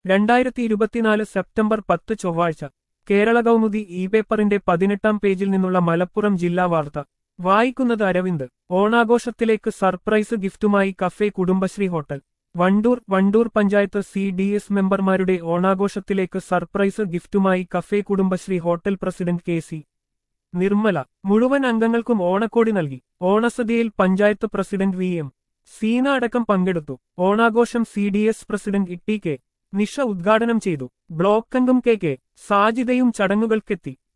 രണ്ടായിരത്തി ഇരുപത്തിനാല് സെപ്റ്റംബർ പത്ത് ചൊവ്വാഴ്ച കേരള കൗമുദി ഇ പേപ്പറിന്റെ പതിനെട്ടാം പേജിൽ നിന്നുള്ള മലപ്പുറം ജില്ലാ വാർത്ത വായിക്കുന്നത് അരവിന്ദ് ഓണാഘോഷത്തിലേക്ക് സർപ്രൈസ് ഗിഫ്റ്റുമായി cafe Kudumbashree hotel Wandoor Wandoor panchayat C D S മെമ്പർമാരുടെ ഓണാഘോഷത്തിലേക്ക് സർപ്രൈസ് ഗിഫ്റ്റുമായി cafe Kudumbashree hotel president K C Nirmala മുഴുവൻ അംഗങ്ങൾക്കും ഓണക്കോടി നൽകി ഓണസദ്യയിൽ panchayat president V M Seena അടക്കം പങ്കെടുത്തു ഓണാഘോഷം C D S president Itty K Nisha ഉദ്ഘാടനം ചെയ്തു ബ്ലോക്ക് അംഗം കെ കെ സാജിദയും ചടങ്ങുകൾക്കെത്തി